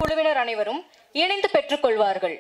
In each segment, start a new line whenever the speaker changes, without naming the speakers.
குழுவினர் அனைவரும் இணைந்து பெற்றுக்கொள்வார்கள்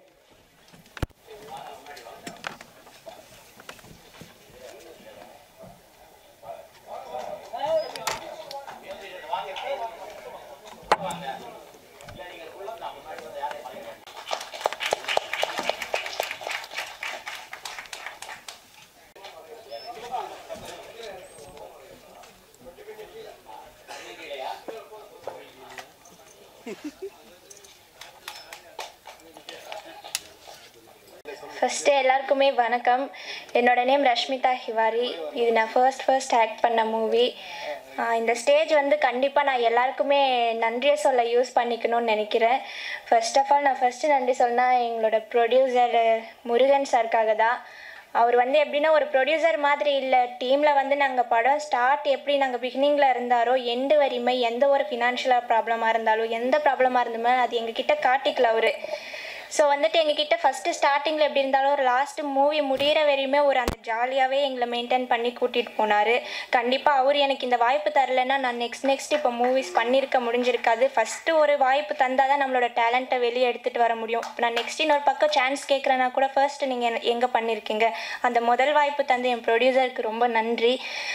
ஃபஸ்ட்டு எல்லாருக்குமே வணக்கம் என்னோட நேம் ரஷ்மிதா ஹிவாரி இது நான் ஃபர்ஸ்ட் ஃபர்ஸ்ட் ஆக்ட் பண்ண மூவி இந்த ஸ்டேஜ் வந்து கண்டிப்பாக நான் எல்லாருக்குமே நன்றியை சொல்ல யூஸ் பண்ணிக்கணும்னு நினைக்கிறேன் ஃபர்ஸ்ட் ஆஃப் ஆல் நான் ஃபஸ்ட்டு நன்றி சொன்னா எங்களோட ப்ரொடியூசர் முருகன் சார்க்காக தான் அவர் வந்து எப்படின்னா ஒரு ப்ரொடியூசர் மாதிரி இல்லை டீமில் வந்து நாங்கள் படம் ஸ்டார்ட் எப்படி நாங்கள் பிகினிங்கில் இருந்தாரோ எண்டு வரையுமே எந்த ஒரு ஃபினான்ஷியலாக ப்ராப்ளமாக இருந்தாலும் எந்த ப்ராப்ளமாக இருந்துமே அது எங்ககிட்ட காட்டிக்கல அவர் ஸோ வந்துட்டு எங்ககிட்ட ஃபஸ்ட்டு ஸ்டார்டிங்கில் எப்படி இருந்தாலும் ஒரு லாஸ்ட் மூவி முடிகிற வரையுமே ஒரு அந்த ஜாலியாகவே எங்களை மெயின்டைன் பண்ணி கூட்டிகிட்டு போனார் கண்டிப்பாக அவர் எனக்கு இந்த வாய்ப்பு தரலைன்னா நான் நெக்ஸ்ட் நெக்ஸ்ட் இப்போ மூவிஸ் பண்ணியிருக்க முடிஞ்சிருக்காது ஃபஸ்ட்டு ஒரு வாய்ப்பு தந்தால் தான் நம்மளோட டேலண்ட்டை வெளியே எடுத்துகிட்டு வர முடியும் இப்போ நான் நெக்ஸ்ட் இன்னொரு பக்கம் சான்ஸ் கேட்குறேன்னா கூட ஃபர்ஸ்ட் நீங்கள் எங்கே பண்ணியிருக்கீங்க அந்த முதல் வாய்ப்பு தந்து என் ப்ரொடியூசருக்கு ரொம்ப நன்றி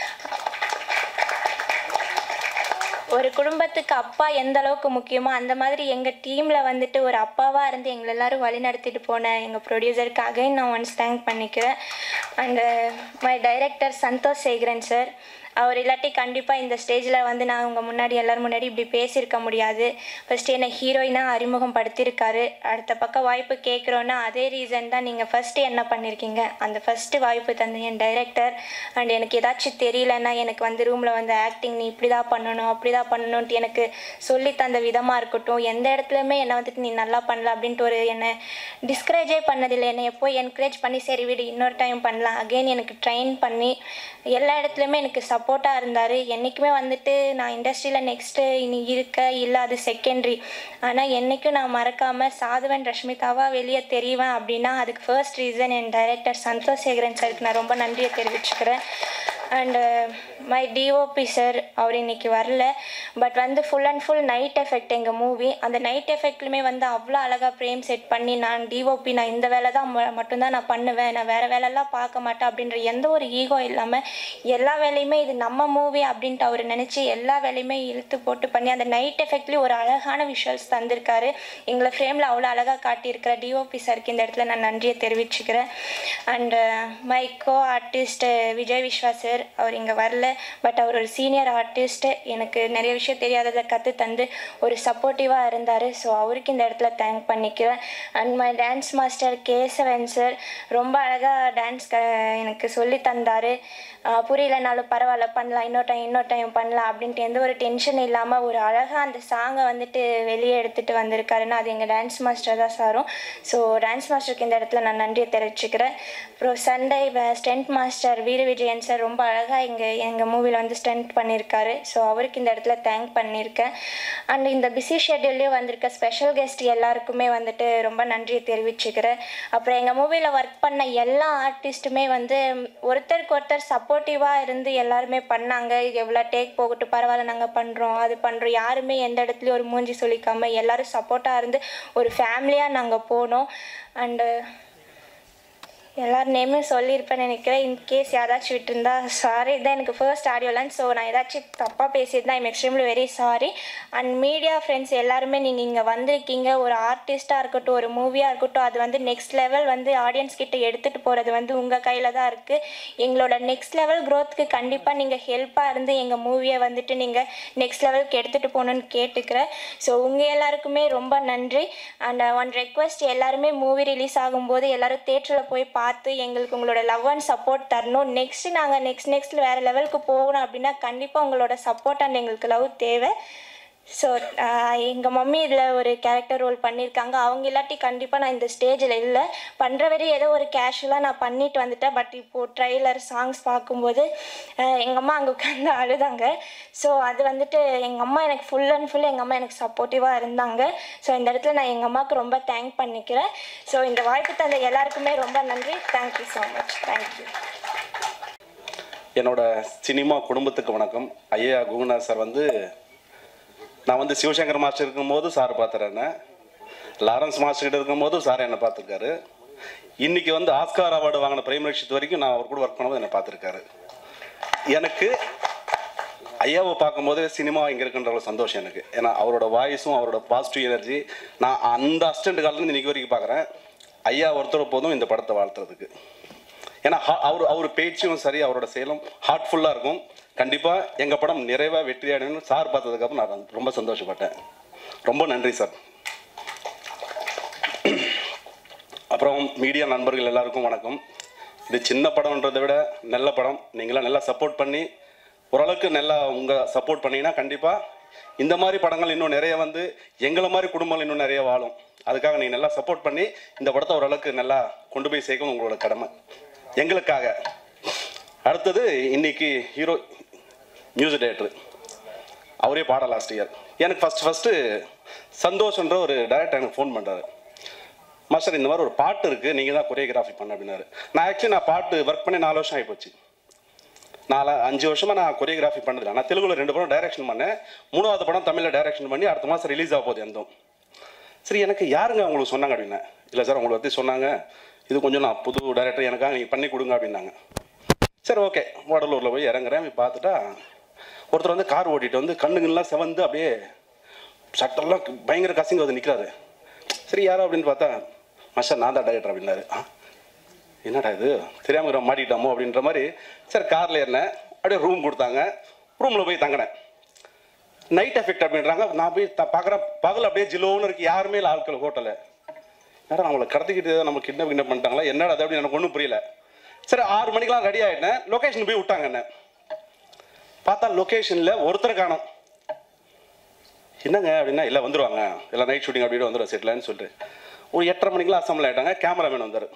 ஒரு குடும்பத்துக்கு அப்பா எந்த அளவுக்கு முக்கியமோ அந்த மாதிரி எங்கள் டீமில் வந்துட்டு ஒரு அப்பாவாக இருந்து எங்களை எல்லாரும் வழி நடத்திட்டு போன எங்கள் ப்ரொடியூசருக்காக நான் ஒன்ஸ் தேங்க் பண்ணிக்கிறேன் and my director Santhosh Sekaran sir அவர் இல்லாட்டி கண்டிப்பாக இந்த ஸ்டேஜில் வந்து நான் உங்கள் முன்னாடி எல்லோரும் முன்னாடி இப்படி பேசியிருக்க முடியாது ஃபஸ்ட்டு என்னை ஹீரோயினாக அறிமுகம் படுத்தியிருக்காரு அடுத்த பக்கம் வாய்ப்பு கேட்குறோன்னா அதே ரீசன் தான் நீங்கள் ஃபஸ்ட்டு என்ன பண்ணியிருக்கீங்க அந்த ஃபஸ்ட்டு வாய்ப்பு தந்த என் டைரக்டர் அண்ட் எனக்கு ஏதாச்சும் தெரியலன்னா எனக்கு வந்து ரூமில் வந்து ஆக்டிங் நீ இப்படி தான் பண்ணணும் அப்படி தான் பண்ணணுன்ட்டு எனக்கு சொல்லி தந்த விதமாக இருக்கட்டும் எந்த இடத்துலையுமே என்னை வந்துட்டு நீ நல்லா பண்ணல அப்படின்ட்டு ஒரு என்னை டிஸ்கரேஜே பண்ணதில்லை என்னை எப்போ என்கரேஜ் பண்ணி சரி விடு இன்னொரு டைம் பண்ணலாம் அகெயின் எனக்கு ட்ரெயின் பண்ணி எல்லா இடத்துலையுமே எனக்கு சப்போர்ட்டாக இருந்தார் என்றைக்குமே வந்துட்டு நான் இண்டஸ்ட்ரியில் நெக்ஸ்ட்டு இனி இருக்க இல்லை அது செகண்டரி ஆனால் என்றைக்கும் நான் மறக்காமல் சாதுவன் ரஷ்மிதாவாக வெளியே தெரிவேன் அப்படின்னா அதுக்கு ஃபர்ஸ்ட் ரீசன் என் டைரக்டர் சந்தோஷ் சேகரன் சாருக்கு நான் ரொம்ப நன்றியை தெரிவிச்சுக்கிறேன் அண்டு மை டிஓபி சார் அவர் இன்னைக்கு வரல பட் வந்து full and full night effect எங்கள் மூவி அந்த நைட் எஃபெக்ட்லுமே வந்து அவ்வளோ அழகாக ஃப்ரேம் செட் பண்ணி நான் டிஓபி நான் இந்த வேலை தான் ம- மட்டும்தான் நான் பண்ணுவேன் நான் வேறு வேலைலாம் பார்க்க மாட்டேன் அப்படின்ற எந்த ஒரு ஈகோ இல்லாமல் எல்லா வேலையுமே இது நம்ம மூவி அப்படின்ட்டு அவர் நினச்சி எல்லா வேலையுமே இழுத்து போட்டு பண்ணி அந்த நைட் எஃபெக்ட்லேயும் ஒரு அழகான விஷுவல்ஸ் தந்திருக்காரு எங்களை ஃப்ரேமில் அவ்வளோ அழகாக காட்டியிருக்கிற டிஓபி சாருக்கு இந்த இடத்துல நான் நன்றியை தெரிவிச்சுக்கிறேன் and my co artist Vijay Viswa sir அவர் இங்கே வரல பட் அவர் ஒரு சீனியர் ஆர்டிஸ்ட் எனக்கு நிறைய விஷயம் தெரியாததை கற்று தந்து ஒரு சப்போர்ட்டிவாக இருந்தார் ஸோ அவருக்கு இந்த இடத்துல தேங்க் பண்ணிக்கிறேன் and my dance master Kesavan sir ரொம்ப அழகாக டான்ஸ் க எனக்கு சொல்லி தந்தார் புரியலனாலும் பரவாயில்ல பண்ணலாம் இன்னொரு டைம் இன்னொரு டைம் பண்ணலாம் அப்படின்ட்டு எந்த ஒரு டென்ஷன் இல்லாமல் ஒரு அழகாக அந்த சாங்கை வந்துட்டு வெளியே எடுத்துகிட்டு வந்திருக்காருன்னா அது எங்கள் டான்ஸ் மாஸ்டர் தான் சாரும் ஸோ டான்ஸ் மாஸ்டருக்கு இந்த இடத்துல நான் நன்றியை தெரிவிச்சுக்கிறேன் அப்புறம் சண்டை ஸ்டென்ட் மாஸ்டர் வீர விஜயன் சார் ரொம்ப அழகாக எங்கள் எங்கள் மூவியில் வந்து ஸ்டென்ட் பண்ணியிருக்காரு ஸோ அவருக்கு இந்த இடத்துல தேங்க் பண்ணியிருக்கேன் அண்ட் இந்த பிஸி ஷெட்யூல்லையும் வந்திருக்க ஸ்பெஷல் கெஸ்ட் எல்லாருக்குமே வந்துட்டு ரொம்ப நன்றியை தெரிவிச்சுக்கிறேன் அப்புறம் எங்கள் மூவியில் ஒர்க் பண்ண எல்லா ஆர்டிஸ்ட்டுமே வந்து ஒருத்தருக்கு ஒருத்தர் சப்போர்ட்டிவாக இருந்து எல்லாருமே பண்ணாங்க எவ்வளோ டேக் போகட்டும் பரவாயில்ல நாங்கள் பண்ணுறோம் அது பண்ணுறோம் யாருமே எந்த இடத்துலையும் ஒரு மூஞ்சி சொல்லிக்காம எல்லாரும் சப்போர்ட்டாக இருந்து ஒரு ஃபேமிலியாக நாங்கள் போனோம் அண்டு எல்லார் நேமும் சொல்லியிருப்பேன்னு நினைக்கிறேன் இன்கேஸ் யாராச்சும் விட்டுருந்தா சாரி இதான் எனக்கு ஃபர்ஸ்ட் ஆடியோ லான்ச் ஸோ நான் ஏதாச்சும் தப்பாக பேசியிருந்தா I'm extremely very sorry and media friends எல்லாருமே நீங்கள் இங்கே வந்திருக்கீங்க ஒரு ஆர்டிஸ்ட்டாக இருக்கட்டும் ஒரு மூவியாக இருக்கட்டும் அது வந்து நெக்ஸ்ட் லெவல் வந்து ஆடியன்ஸ் கிட்ட எடுத்துகிட்டு போகிறது வந்து உங்கள் கையில் தான் இருக்குது எங்களோட நெக்ஸ்ட் லெவல் க்ரோத்துக்கு கண்டிப்பாக நீங்கள் ஹெல்ப்பாக இருந்து எங்கள் மூவியை வந்துட்டு நீங்கள் நெக்ஸ்ட் லெவலுக்கு எடுத்துகிட்டு போகணுன்னு கேட்டுக்கிறேன் ஸோ உங்கள் எல்லாருக்குமே ரொம்ப நன்றி அண்ட் ஒன் ரெக்வெஸ்ட் எல்லாருமே மூவி ரிலீஸ் ஆகும்போது எல்லாரும் தேட்டரில் போய் பார்த்து எங்களுக்கு உங்களோட லவ் அண்ட் சப்போர்ட் தரணும் நெக்ஸ்ட் நாங்கள் நெக்ஸ்ட் நெக்ஸ்ட் வேறு லெவலுக்கு போகணும் அப்படின்னா கண்டிப்பாக உங்களோட சப்போர்ட் அண்ட் எங்களுக்கு லவ் தேவை ஸோ எங்கள் மம்மி இதில் ஒரு கேரக்டர் ரோல் பண்ணியிருக்காங்க அவங்க இல்லாட்டி கண்டிப்பாக நான் இந்த ஸ்டேஜில் இல்லை பண்ணுற வரை ஏதோ ஒரு கேஷுவலாக நான் பண்ணிட்டு வந்துட்டேன் பட் இப்போது ட்ரைலர் சாங்ஸ் பார்க்கும்போது எங்கள் அம்மா அங்கே உட்காந்து அழுதாங்க ஸோ அது வந்துட்டு எங்கள் அம்மா எனக்கு ஃபுல் அண்ட் ஃபுல் எங்கள் அம்மா எனக்கு சப்போர்ட்டிவாக இருந்தாங்க ஸோ இந்த இடத்துல நான் எங்கள் அம்மாவுக்கு ரொம்ப தேங்க் பண்ணிக்கிறேன் ஸோ இந்த வாய்ப்பு தந்த எல்லாருக்குமே ரொம்ப நன்றி தேங்க்யூ ஸோ மச் தேங்க்யூ
என்னோட சினிமா குடும்பத்துக்கு வணக்கம் ஐயா குகுநாத் சார் வந்து நான் வந்து சிவசங்கர் மாஸ்டர் இருக்கும்போது சார் பார்த்துறேன் லாரன்ஸ் மாஸ்டர் கிட்ட இருக்கும்போது சார் என்னை பார்த்துருக்காரு இன்னைக்கு வந்து ஆஸ்கார் அவார்டு வாங்கின பிரைமரி வரைக்கும் நான் அவர் கூட ஒர்க் பண்ணும்போது என்னை பார்த்துருக்காரு எனக்கு ஐயாவை பார்க்கும்போது சினிமா இங்கே இருக்குன்ற ஒரு சந்தோஷம் எனக்கு ஏன்னா அவரோட வாய்ஸும் அவரோட பாசிட்டிவ் எனர்ஜி நான் அந்த அசிஸ்டன்ட் காலத்துலேருந்து இன்னைக்கு வரைக்கும் பார்க்குறேன் ஐயா ஒருத்தர் போதும் இந்த படத்தை வாழ்த்துறதுக்கு ஏன்னா ஹா- அவர் அவர் பேச்சும் சரி அவரோட செயலும் ஹார்ட்ஃபுல்லாக இருக்கும் கண்டிப்பாக எங்கள் படம் நிறைவாக வெற்றி அடையணும்னு சார் பார்த்ததுக்கப்புறம் நான் ரொம்ப சந்தோஷப்பட்டேன் ரொம்ப நன்றி சார் அப்புறம் மீடியா நண்பர்கள் எல்லாருக்கும் வணக்கம் இது சின்ன படம்ன்றதை விட நல்ல படம் நீங்களாம் நல்லா சப்போர்ட் பண்ணி ஓரளவுக்கு நல்லா உங்கள் சப்போர்ட் பண்ணீங்கன்னா கண்டிப்பாக இந்த மாதிரி படங்கள் இன்னும் நிறைய வந்து எங்களை மாதிரி குடும்பங்கள் இன்னும் நிறைய வாழும் அதுக்காக நீங்கள் நல்லா சப்போர்ட் பண்ணி இந்த படத்தை ஓரளவுக்கு நல்லா கொண்டு போய் சேர்க்கணும் உங்களோட கடமை எங்களுக்காக அடுத்தது இன்னைக்கு ஹீரோ மியூசிக் டைரக்டர் அவரே பாட லாஸ்ட் இயர் எனக்கு ஃபஸ்ட் ஃபஸ்ட்டு சந்தோஷன்ற ஒரு டைரக்டர் எனக்கு ஃபோன் பண்ணுறாரு மாஸ்டர் இந்த மாதிரி ஒரு பாட்டு இருக்குது நீங்கள் தான் கொரியோகிராஃபி பண்ண அப்படின்னாரு நான் ஆக்சுவலி நான் பாட்டு ஒர்க் பண்ணி நாலு வருஷம் ஆகிப்போச்சு நாலு அஞ்சு வருஷமாக நான் கொரியோகிராஃபி பண்ணதில்லை நான் தெலுங்குல ரெண்டு படம் டைரக்ஷன் பண்ணேன் மூணாவது படம் தமிழில் டைரக்ஷன் பண்ணி அடுத்த மாதம் ரிலீஸ் ஆக போகுது எந்தோம் சரி எனக்கு யாருங்க உங்களுக்கு சொன்னாங்க அப்படின்னேன் இல்லை சார் உங்களை பற்றி சொன்னாங்க இது கொஞ்சம் நான் புது டைரக்டர் எனக்காக நீங்கள் பண்ணி கொடுங்க அப்படின்னாங்க சரி ஓகே வடலூரில் போய் இறங்குறேன் போய் பார்த்துட்டா ஒருத்தர் வந்து கார் ஓட்டிட்டு வந்து கண்ணுங்கெல்லாம் செவந்து அப்படியே சட்டெல்லாம் பயங்கர கசிங்க வந்து நிற்கிறாரு சரி யாரோ அப்படின்னு பார்த்தா மாஸ்டர் நான் தான் டைரக்டர் அப்படின்னாரு ஆ என்னடா இது தெரியாமல் இருக்கிற மாட்டிக்கிட்டோமோ அப்படின்ற மாதிரி சரி காரில் ஏறினேன் அப்படியே ரூம் கொடுத்தாங்க ரூமில் போய் தங்கினேன் நைட் எஃபெக்ட் அப்படின்றாங்க நான் போய் த பார்க்குறேன் பகல் அப்படியே ஜிலோன்னு இருக்கு யாருமே இல்லை ஆட்கள் ஹோட்டலில் யாரும் நம்மளை கடத்திக்கிட்டு நம்ம கிட்னாப் கிட்னாப் பண்ணிட்டாங்களா என்னடா அது அப்படின்னு எனக்கு ஒன்றும் புரியல சரி ஆறு மணிக்கெலாம் ரெடி ஆகிட்டேன் லொக்கேஷன் போய் விட்டாங்க என்ன பார்த்தா லொக்கேஷனில் ஒருத்தர் காணோம் என்னங்க அப்படின்னா இல்லை வந்துருவாங்க எல்லாம் நைட் ஷூட்டிங் அப்படியே வந்துடும் செட்டில்னு சொல்லிட்டு ஒரு எட்டரை மணிக்கெலாம் அசம்பிள் ஆகிட்டாங்க கேமராமேன் வந்தார்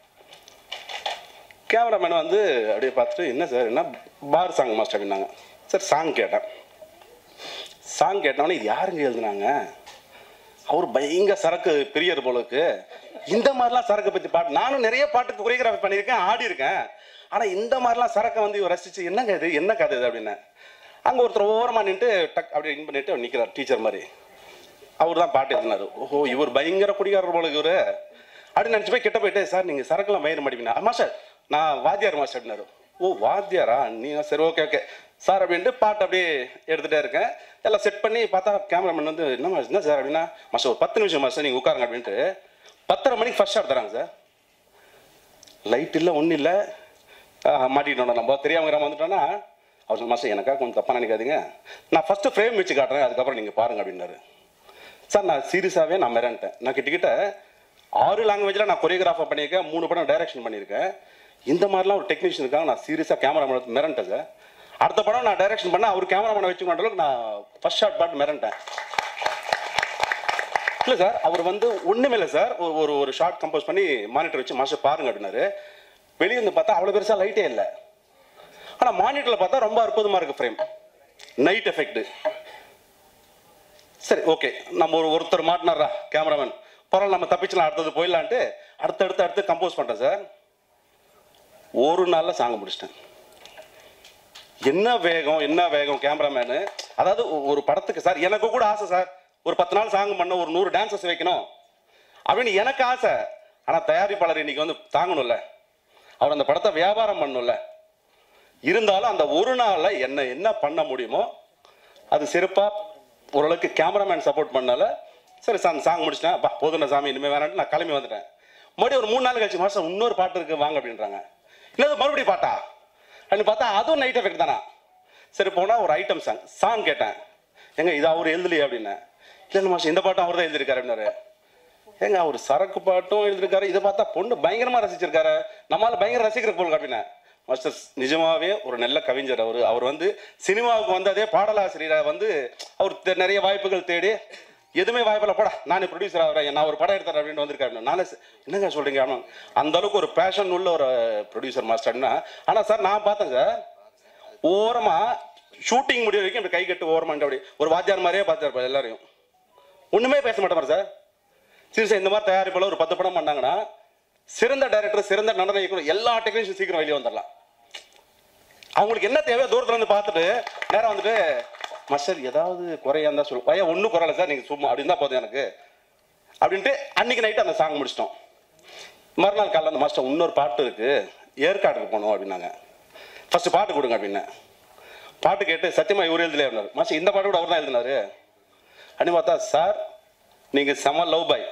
கேமராமேன் வந்து அப்படியே பார்த்துட்டு என்ன சார் என்ன பார் சாங் மாஸ்டர் அப்படின்னாங்க சார் சாங் கேட்டேன் சாங் கேட்டவொடனே இது யாருங்க எழுதுனாங்க அவர் பயங்கர சரக்கு பிரியர் போலுக்கு இந்த மாதிரிலாம் சரக்கு பற்றி பாட்டு நானும் நிறைய பாட்டுக்கு கொரியோகிராஃபி பண்ணியிருக்கேன் ஆடி இருக்கேன் ஆனால் இந்த மாதிரிலாம் சரக்கை வந்து இவர் ரசிச்சு என்னங்க இது என்ன கதை இது அப்படின்னு அங்கே ஒருத்தர் ஓரமாக நின்று டக் அப்படி இன் பண்ணிட்டு அவர் நிற்கிறார் டீச்சர் மாதிரி அவர் தான் பாட்டு எழுதினாரு ஓஹோ இவர் பயங்கர குடிகாரர் போல இவர் அப்படின்னு நினச்சி போய் கிட்ட போயிட்டு சார் நீங்கள் சரக்குலாம் மயிர மாட்டீங்கன்னா மாஸ்டர் நான் வாத்தியார் மாஸ்டர் அப்படின்னாரு ஓ வாத்தியாரா நீங்கள் சரி ஓகே ஓகே சார் அப்படின்ட்டு பாட்டு அப்படியே எடுத்துகிட்டே இருக்கேன் எல்லாம் செட் பண்ணி பார்த்தா கேமராமேன் வந்து என்ன மாஸ்டர் என்ன சார் அப்படின்னா மாஸ்டர் ஒரு பத்து நிமிஷம் மாஸ்டர் நீங்கள் உட்காருங்க அப்படின்ட்டு பத்தரை மணிக்கு ஃபர்ஸ்ட் ஷாட் தராங்க சார் லைட் இல்லை ஒன்றும் இல்லை மாட்டிக்கிட்டோம் நம்ம தெரியாமல் வந்துட்டோன்னா அவர் சொன்ன மாஸ்டர் எனக்காக கொஞ்சம் தப்பாக நினைக்காதீங்க நான் ஃபஸ்ட்டு ஃப்ரேம் வச்சு காட்டுறேன் அதுக்கப்புறம் நீங்கள் பாருங்க அப்படின்னாரு சார் நான் சீரியஸாகவே நான் மிரண்டேன் நான் கிட்டக்கிட்ட ஆறு லாங்குவேஜில் நான் கொரியோகிராஃபர் பண்ணியிருக்கேன் மூணு படம் டைரக்ஷன் பண்ணியிருக்கேன் இந்த மாதிரிலாம் ஒரு டெக்னீஷியன் இருக்காங்க நான் சீரியஸாக கேமரா மிரண்டேன் சார் அடுத்த படம் நான் டைரக்ஷன் பண்ண அவர் கேமராமேனை வச்சுக்கணும் அளவுக்கு நான் ஃபர்ஸ்ட் ஷாட் பாட்டு மிரண்டேன் இல்லை சார் அவர் வந்து ஒன்றுமே இல்லை சார் ஒரு ஒரு ஒரு ஷார்ட் கம்போஸ் பண்ணி மானிட்டர் வச்சு மாஸ்டர் பாருங்க அப்படின்னாரு வெளியே வந்து பார்த்தா அவ்வளோ பெருசாக லைட்டே இல்லை ஆனால் மானிட்டரில் பார்த்தா ரொம்ப அற்புதமாக இருக்குது ஃப்ரேம் நைட் எஃபெக்ட் சரி ஓகே நம்ம ஒரு ஒருத்தர் மாட்டினாரா கேமராமேன் பரவாயில்ல நம்ம தப்பிச்சலாம் அடுத்தது போயிடலான்ட்டு அடுத்தடுத்து அடுத்து கம்போஸ் பண்ணிட்டேன் சார் ஒரு நாளில் சாங்க முடிச்சிட்டேன் என்ன வேகம் என்ன வேகம் கேமராமேனு அதாவது ஒ- ஒரு படத்துக்கு சார் எனக்கு கூட ஆசை சார் ஒரு பத்து நாள் சாங் பண்ண ஒரு நூறு டான்சர்ஸ் வைக்கணும் அப்படின்னு எனக்கு ஆசை ஆனால் தயாரிப்பாளர் இன்னைக்கு வந்து தாங்கணும்ல அவர் அந்த படத்தை வியாபாரம் பண்ணணும்ல இருந்தாலும் அந்த ஒரு நாளில் என்ன என்ன பண்ண முடியுமோ அது சிறப்பாக ஓரளவுக்கு கேமராமேன் சப்போர்ட் பண்ணால சரி சாங் சாங் முடிச்சிட்டேன் அப்பா போதும் சாமி இனிமேல் வேணான்ட்டு நான் கிளம்பி வந்துட்டேன் மறுபடியும் ஒரு மூணு நாள் கழிச்சு மாதம் இன்னொரு பாட்டு இருக்கு வாங்க அப்படின்றாங்க இல்லை அது மறுபடியும் பாட்டா அப்படின்னு பார்த்தா அதுவும் நைட் எஃபெக்ட் தானா சரி போனால் ஒரு ஐட்டம் சாங் சாங் கேட்டேன் ஏங்க இது அவர் எழுதலையே அப்படின்னேன் இல்லை மாஸ்டர் இந்த பாட்டும் அவர் தான் எழுதியிருக்காரு அப்படின்னாரு ஏங்க அவர் சரக்கு பாட்டும் எழுதியிருக்காரு இதை பார்த்தா பொண்ணு பயங்கரமா ரசிச்சிருக்காரு நம்மளால பயங்கர ரசிக்கிற போல் அப்படின்னா மாஸ்டர் நிஜமாவே ஒரு நல்ல கவிஞர் அவர் அவர் வந்து சினிமாவுக்கு வந்து அதே பாடலாசிரியரை வந்து அவர் தெ- நிறைய வாய்ப்புகள் தேடி எதுவுமே வாய்ப்பில்ல போடா நானே ப்ரொடியூசர் ஆகிறேன் நான் ஒரு படம் எடுத்தேன் அப்படின்னு வந்திருக்காரு நானே ச- என்னங்க சொல்றீங்க ஆமாம் அந்த அளவுக்கு ஒரு பேஷன் உள்ள ஒரு ப்ரொடியூசர் மாஸ்டர்னா ஆனால் சார் நான் பார்த்தேன் சார் ஓரமா ஷூட்டிங் முடிய வரைக்கும் இப்படி கை கட்டு ஓரமா அப்படி ஒரு வாத்தியார் மாதிரியே பார்த்தாரு எல்லாரையும் ஒண்ணுமே பேச மாட்டேன் சார் சீரியஸா இந்த மாதிரி தயாரிப்பில் ஒரு பத்து படம் பண்ணாங்கன்னா சிறந்த டைரக்டர் சிறந்த நடன இயக்குனர் எல்லா டெக்னீஷியன் சீக்கிரம் வெளியே வந்துடலாம் அவங்களுக்கு என்ன தேவையோ தூரத்துல இருந்து பார்த்துட்டு நேரம் வந்துட்டு மாஸ்டர் ஏதாவது குறையா இருந்தால் சொல்லு ஐயா ஒன்றும் குறையில சார் நீங்கள் சும்மா அப்படின்னு தான் போதும் எனக்கு அப்படின்ட்டு அன்னைக்கு நைட்டு அந்த சாங் முடிச்சிட்டோம் மறுநாள் காலைல அந்த மாஸ்டர் இன்னொரு பாட்டு இருக்கு ஏற்காடுக்கு போகணும் அப்படின்னாங்க ஃபர்ஸ்ட் பாட்டு கொடுங்க அப்படின்னேன் பாட்டு கேட்டு சத்தியமா இவர் எழுதலே இருந்தார் மாஸ்டர் இந்த பாட்டு கூட அவர் தான் எழுதினாரு அப்படின்னு பார்த்தா சார் நீங்கள் செம லவ் பாய்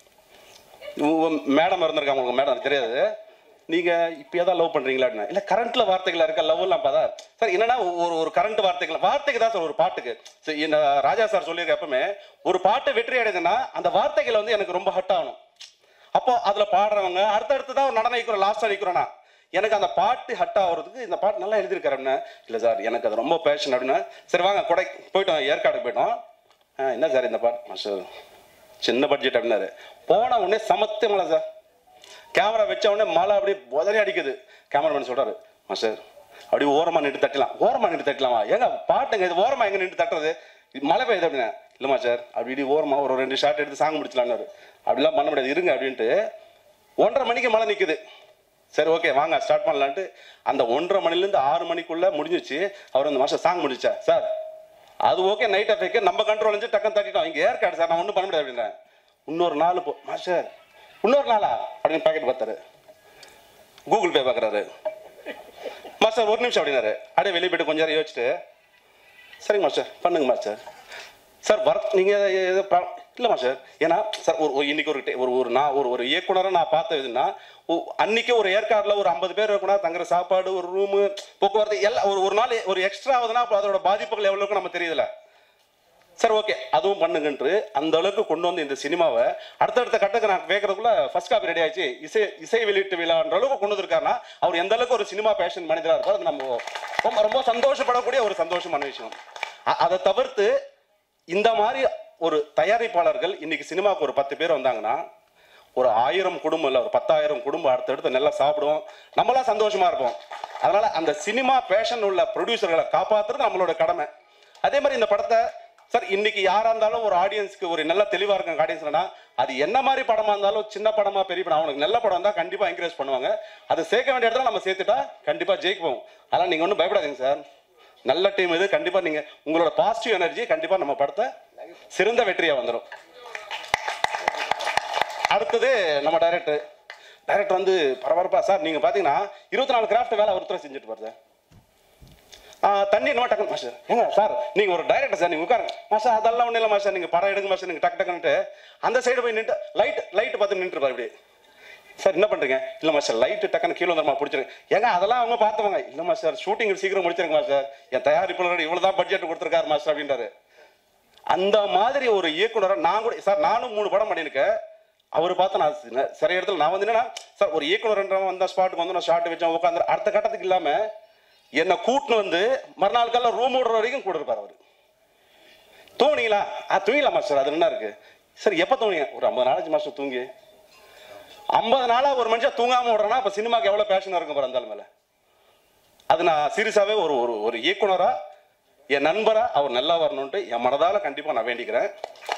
மேடம் இருந்திருக்காங்க உங்களுக்கு மேடம் எனக்கு தெரியாது நீங்க இப்பயே தான் லவ் பண்றீங்களா அப்படின்னா இல்ல கரண்ட்ல வார்த்தைகள் இருக்க லவ் எல்லாம் பார்த்தா சார் என்னன்னா ஒரு ஒரு கரண்ட் வார்த்தைகள் வார்த்தைக்கு தான் சார் ஒரு பாட்டுக்கு சரி, இந்த ராஜா சார் சொல்லியிருக்க எப்பவுமே ஒரு பாட்டு வெற்றி அடையுதுன்னா அந்த வார்த்தைகள் வந்து எனக்கு ரொம்ப ஹட் ஆகணும் அப்போ அதுல பாடுறவங்க அடுத்தடுத்து தான் ஒரு நடனம் வைக்கிறோம் லாஸ்டா வைக்கிறோம்னா எனக்கு அந்த பாட்டு ஹட் ஆகுறதுக்கு இந்த பாட்டு நல்லா எழுதியிருக்காரு அப்படின்னா இல்லை சார் எனக்கு அது ரொம்ப பேஷன் அப்படின்னா சரி வாங்க கொடை போயிட்டோம் ஏற்காடுக்கு போயிட்டோம் ஆ, என்ன சார் இந்த பாட்டு மாஸ்டர் சின்ன பட்ஜெட் அப்படின்னாரு போன உடனே சமத்து மழை சார் கேமரா வச்ச உடனே மழை அப்படியே உதறி அடிக்குது கேமராமேன் சொல்றாரு மாஸ்டர் அப்படியே ஓரமா நின்று தட்டலாம் ஓரமா நின்று தட்டலாமா ஏங்க பாட்டுங்க இது ஓரமா எங்க நின்று தட்டுறது இது மழை பெய்யுது அப்படின்னா இல்லைம்மா சார் அப்படி இப்படி ஓரமா ஒரு ரெண்டு ஷாட் எடுத்து சாங் முடிச்சலாம்னாரு அப்படிலாம் பண்ண முடியாது இருங்க அப்படின்ட்டு ஒன்றரை மணிக்கு மழை நிக்குது சரி ஓகே வாங்க ஸ்டார்ட் பண்ணலான்ட்டு அந்த ஒன்றரை மணிலேருந்து ஆறு மணிக்குள்ள முடிஞ்சிச்சு அவர் அந்த மாஸ்டர் சாங் முடிச்சா சார் அது ஓகே நைட் எஃபெக்ட் நம்ம கண்ட்ரோல் இருந்து டக்குன்னு தட்டிட்டோம் இங்கே ஏற்காடு சார் நான் ஒன்றும் பண்ண முடியாது அப்படின்றேன் இன்னொரு நாள் போ மாஸ்டர் இன்னொரு நாளா அப்படின்னு பாக்கெட் பார்த்தாரு கூகுள் பே பார்க்குறாரு மாஸ்டர் ஒரு நிமிஷம் அப்படின்னாரு அப்படியே வெளியே போயிட்டு கொஞ்ச நேரம் யோசிச்சுட்டு சரிங்க மாஸ்டர் பண்ணுங்க மாஸ்டர் சார் ஒர்க் நீங்கள் எது இல்லை மாஸ்டர் ஏன்னா சார் ஒரு ஒரு இன்னைக்கு ஒரு டே- ஒரு ஒரு நான் ஒரு ஒரு இயக்குனரை நான் பார்த்த இதுன்னா ஒ- அன்னைக்கு ஒரு ஏற்காடில் ஒரு ஐம்பது பேர் இருக்கணும் தங்குற சாப்பாடு ஒரு ரூமு போக்குவரத்து எல்லாம் ஒரு ஒரு நாள் ஒரு எக்ஸ்ட்ரா ஆகுதுன்னா அப்போ அதோட பாதிப்புகள் எவ்வளோ இருக்கு நம்ம தெரியுதுல சரி ஓகே அதுவும் பண்ணுங்கன்ட்டு அந்த அளவுக்கு கொண்டு வந்து இந்த சினிமாவை அடுத்தடுத்த கட்டத்துக்கு நான் கேட்கறதுக்குள்ள ஃபர்ஸ்ட் காப்பி ரெடி ஆச்சு இசை இசை வெளியீட்டு விழான்ற அளவுக்கு கொண்டு வந்திருக்காருன்னா அவர் எந்த அளவுக்கு ஒரு சினிமா பேஷன் மனிதராக இருப்பார் அது நம்ம ரொம்ப ரொம்ப சந்தோஷப்படக்கூடிய ஒரு சந்தோஷமான விஷயம் அ- அதை தவிர்த்து இந்த மாதிரி ஒரு தயாரிப்பாளர்கள் இன்னைக்கு சினிமாவுக்கு ஒரு பத்து பேர் வந்தாங்கன்னா ஒரு ஆயிரம் குடும்பம் இல்லை ஒரு பத்தாயிரம் குடும்பம் அடுத்தடுத்து நல்லா சாப்பிடுவோம் நம்மளாம் சந்தோஷமா இருப்போம் அதனால அந்த சினிமா பேஷன் உள்ள ப்ரொடியூசர்களை காப்பாத்துறது நம்மளோட கடமை அதே மாதிரி இந்த படத்தை சார் இன்னைக்கு யாரா இருந்தாலும் ஒரு ஆடியன்ஸ்க்கு ஒரு நல்ல தெளிவா இருக்காங்க ஆடியன்ஸ்னா அது என்ன மாதிரி படமா இருந்தாலும் சின்ன படமா பெரிய படம் அவனுக்கு நல்ல படம் தான் கண்டிப்பா என்கரேஜ் பண்ணுவாங்க அது சேர்க்க வேண்டிய இடத்துல நம்ம சேர்த்துட்டா கண்டிப்பா ஜெயிக்குவோம் அதனால நீங்க ஒன்றும் பயப்படாதீங்க சார் நல்ல டீம் இது கண்டிப்பா நீங்க உங்களோட பாசிட்டிவ் எனர்ஜி கண்டிப்பா நம்ம படத்தை சிறந்த வெற்றியா வந்துடும் அடுத்தது நம்ம டைரக்டர் டைரக்டர் வந்து பரபரப்பா சார் நீங்க பாத்தீங்கன்னா இருபத்தி நாலு கிராஃப்ட் வேலை ஒருத்தர் செஞ்சுட்டு பாரு சார் ஆ, தண்ணி என்ன டக்குனு மாஸ்டர் ஏங்க சார் நீங்க ஒரு டைரக்டர் சார் நீங்க உட்காருங்க மாஸ்டர் அதெல்லாம் ஒன்றும் இல்லை மாஸ்டர் நீங்க படம் எடுங்க மாஸ்டர் நீங்க டக்கு டக்குன்ட்டு அந்த சைடு போய் நின்று லைட் லைட் பார்த்து நின்று இருப்பாரு இப்படி சார் என்ன பண்றீங்க இல்ல மாஸ்டர் லைட் டக்குன்னு கீழே வந்துருமா பிடிச்சிருங்க ஏங்க அதெல்லாம் அவங்க பார்த்தவங்க இல்ல மாஸ்டர் ஷூட்டிங் சீக்கிரம் முடிச்சிருங்க மாஸ்டர் என் தயாரிப்பாளர் இவ்வளவுதான் பட்ஜெட் கொடுத்துருக்காரு மாஸ்டர் அப்படின்றாரு அந்த மாதிரி ஒரு இயக்குனரை நான் கூட சார் நானும் மூணு படம் பண்ணியிருக்கேன் அவர் பார்த்து நான் சி- சில இடத்துல நான் வந்து என்னன்னா சார் ஒரு இயக்குனர் வந்த ஸ்பாட்டுக்கு வந்து நான் ஷார்ட் வச்சேன் உட்காந்து அடுத்த கட்டத்துக்கு இல்லாம என்னை கூட்டின்னு வந்து மறுநாள் காலைல ரூம் விடுற வரைக்கும் கூட இருப்பார் அவர் தூங்கினீங்களா ஆ தூங்கிடலாம் மாஸ்டர் அது என்ன இருக்கு சார் எப்போ தூங்குனீங்க ஒரு ஐம்பது நாளைக்கு மாஸ்டர் தூங்கி ஐம்பது நாளா ஒரு மனுஷன் தூங்காம விடுறேன்னா அப்ப சினிமாக்கு எவ்வளவு பேஷன் இருக்கும் பாரு அந்த ஆள் மேல அது நான் சீரியஸாவே ஒரு ஒரு ஒரு இயக்குனரா என் நண்பரா அவர் நல்லா வரணும்ட்டு என் மனதால கண்டிப்பா நான் வேண்டிக்கிறேன்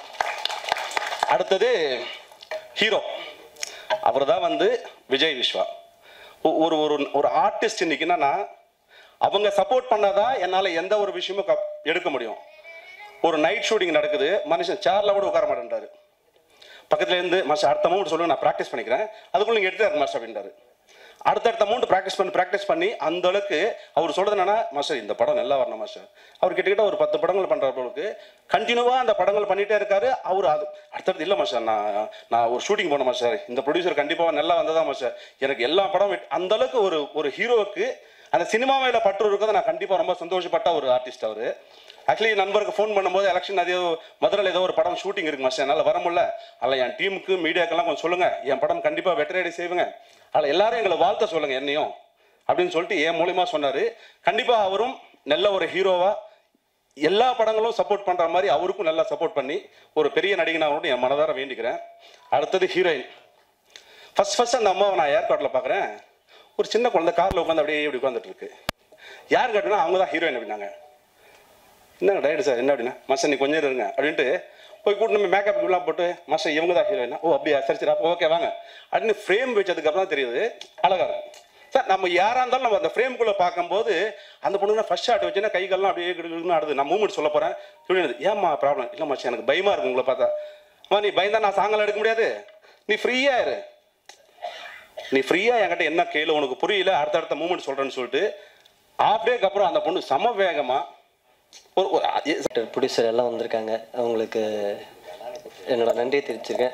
அடுத்தது ஹீரோ அவர் தான் வந்து விஜய் விஸ்வா ஒ- ஒரு ஒரு ஒரு ஆர்டிஸ்ட் இன்னைக்கு என்னன்னா அவங்க சப்போர்ட் பண்ணாதான் என்னால எந்த ஒரு விஷயமும் கப்- எடுக்க முடியும் ஒரு நைட் ஷூட்டிங் நடக்குது மனுஷன் சேர்ல கூட உட்கார மாட்டேன்றாரு பக்கத்துல இருந்து மாஸ்டர் அடுத்த அமௌண்ட் சொல்லுங்க நான் ப்ராக்டிஸ் பண்ணிக்கிறேன் அதுக்குள்ள நீங்க எடுத்து மாஸ்டர் அப்படின்றாரு அடுத்தடுத்த அமௌண்ட் ப்ராக்டிஸ் பண்ணி ப்ராக்டிஸ் பண்ணி அந்த அளவுக்கு அவர் சொல்றது என்னன்னா மாஸ்டர் இந்த படம் நல்லா வரணும் மாஸ்டர் அவர் கிட்டத்தட்ட ஒரு பத்து படங்கள் பண்றவங்களுக்கு கண்டினியூவா அந்த படங்கள் பண்ணிட்டே இருக்காரு அவர் அது அடுத்தடுத்து இல்ல மாஸ்டர் நான் நான் ஒரு ஷூட்டிங் போனேன் மாஸ்டர் இந்த ப்ரொடியூசர் கண்டிப்பா நல்லா வந்ததா மாஸ்டர் எனக்கு எல்லா படம் வெட்- அந்த அளவுக்கு ஒரு ஒரு ஹீரோவுக்கு அந்த சினிமா மேல பற்று இருக்கிறத நான் கண்டிப்பா ரொம்ப சந்தோஷப்பட்ட ஒரு ஆர்டிஸ்ட் அவரு ஆக்சுவலி நண்பருக்கு ஃபோன் பண்ணும்போது எலெக்ஷன் அதே மதுரையில் ஏதோ ஒரு படம் ஷூட்டிங் இருக்கு மாஸ்டர் என்னால் வர முடியல அதில் என் டீமுக்கு மீடியாக்கெல்லாம் கொஞ்சம் சொல்லுங்க என் படம் கண்டிப்பாக வெற்றியடை செய்வேங்க அதில் எல்லாரும் எங்களை வாழ்த்த சொல்லுங்க என்னையும் அப்படின்னு சொல்லிட்டு என் மூலியமா சொன்னாரு கண்டிப்பாக அவரும் நல்ல ஒரு ஹீரோவா எல்லா படங்களும் சப்போர்ட் பண்ற மாதிரி அவருக்கும் நல்லா சப்போர்ட் பண்ணி ஒரு பெரிய நடிகனாகவும் என் மனதார வேண்டிக்கிறேன் அடுத்தது ஹீரோயின் ஃபர்ஸ்ட் ஃபர்ஸ்ட் அந்த அம்மாவை நான் ஏர்போர்ட்டில் பார்க்குறேன் ஒரு சின்ன குழந்தை காரில் உட்காந்து அப்படியே இப்படி உட்காந்துட்டு இருக்கு யார் கேட்டோன்னா அவங்க தான் ஹீரோயின் அப்படின்னாங்க என்னங்க ரைடு சார் என்ன அப்படின்னா மாஸ்டர் நீ கொஞ்சம் இருங்க அப்படின்ட்டு போய் கூட்டு நம்ம மேக்கப் எல்லாம் போட்டு மாஸ்டர் இவங்க தான் ஹீரோயினா ஓ அப்படியா சரி சரி அப்போ ஓகே வாங்க அப்படின்னு ஃப்ரேம் வச்சதுக்கு அப்புறம் தான் தெரியுது அழகா இருக்கு சார் நம்ம யாரா இருந்தாலும் நம்ம அந்த ஃப்ரேம்குள்ள பார்க்கும்போது அந்த பொண்ணுங்க ஃபர்ஸ்ட் ஷாட் வச்சுன்னா கை கால்லாம் அப்படியே கிடுகிடுன்னு ஆடுது நான் மூமெண்ட் சொல்ல போறேன் சொல்லிடுது ஏம்மா ப்ராப்ளம் இல்லை மச்சான் எனக்கு பயமா இருக்கு உங்களை பார்த்தா அம்மா நீ பயந்தா நான் சாங்கல் எடுக்க முடியாது நீ ஃப்ரீயா இரு நீ ஃப்ரீயா என்கிட்ட என்ன கேளு உனக்கு புரியல அடுத்தடுத்த மூமெண்ட் சொல்றேன்னு சொல்லிட்டு ஆஃப் டேக்கு அப்புறம் அந்த பொண்ணு சம வேகமா ஒரு ஒரு
டைரக்டர் ப்ரொடியூசர் எல்லாம் வந்திருக்காங்க அவங்களுக்கு என்னோட நன்றியை தெரிவிச்சிருக்கேன்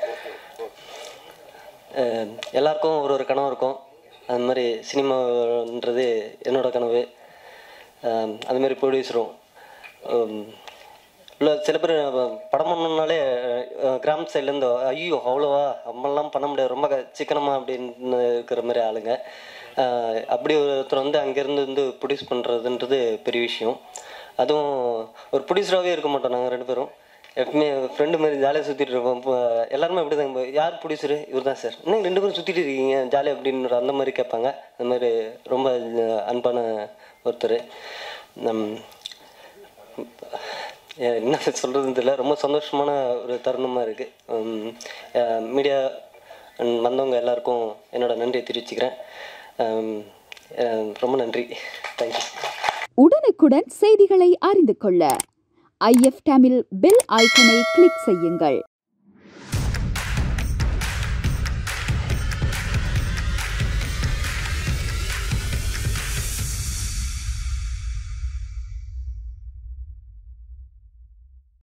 அஹ் எல்லாருக்கும் ஒரு ஒரு கனவு இருக்கும் அது மாதிரி சினிமான்றது என்னோட கனவு அஹ் அது மாதிரி ப்ரொடியூசரும் இல்லை சில பேர் படம் பண்ணணுன்னாலே அஹ் கிராம சைட்லேருந்து ஐயோ அவ்வளோவா நம்மளாம் பண்ண முடியாது ரொம்ப க- சிக்கனமா அப்படின்னு இருக்கிற மாதிரி ஆளுங்க அஹ் அப்படி ஒருத்தர் வந்து அங்கேருந்து வந்து ப்ரொடியூஸ் பண்ணுறதுன்றது பெரிய விஷயம் அதுவும் ஒரு ப்ரொடியூசராகவே இருக்க மாட்டோம் நாங்கள் ரெண்டு பேரும் எப்பவுமே ஃப்ரெண்டு மாதிரி ஜாலியாக சுற்றிட்டு இருப்போம் இப்போ எல்லாருமே அப்படி தான் யார் ப்ரொடியூசரு இவர் தான் சார் இன்னும் ரெண்டு பேரும் சுற்றிட்டு இருக்கீங்க ஜாலியாக அப்படின்னு அந்த மாதிரி கேட்பாங்க அந்த மாதிரி ரொம்ப அன்பான ஒருத்தர் நம் ஏ- என்ன சொல்கிறதுன்னு தெரியல ரொம்ப சந்தோஷமான ஒரு தருணமாக இருக்குது மீடியா வந்தவங்க எல்லாருக்கும் என்னோட நன்றியை தெரிவிச்சுக்கிறேன் அம், அஹ் ரொம்ப நன்றி தேங்க்யூ
உடனுக்குடன் செய்திகளை அறிந்து கொள்ள ஐஎஃப் தமிழ் பெல் ஐக்கனை கிளிக் செய்யுங்கள்